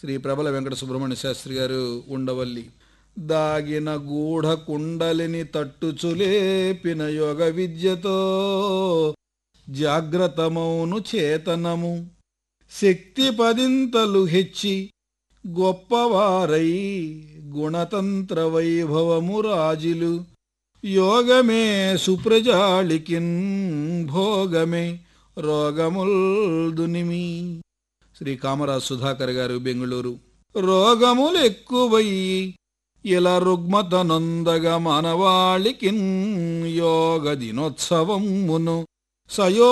శ్రీ ప్రబల వెంకట సుబ్రహ్మణ్య శాస్త్రి గారు ఉండవల్లి దాగిన గూఢ కుండలిని తట్టుచులేపిన యోగ విద్యతో జాగ్రత్తమౌను చేతనము శక్తి పదింతలు హెచ్చి గొప్పవారై గుణతంత్ర వైభవము రాజులు యోగమే సుప్రజాళికిన్ భోగమే రోగముల్ దునిమి శ్రీ కామరాజ్ సుధాకర్ గారు బెంగుళూరు రోగములు ఎక్కువయ్యి ఇలా రుగ్మత నొందగ మానవాళికిన్ యోగ దినోత్సవమును సయో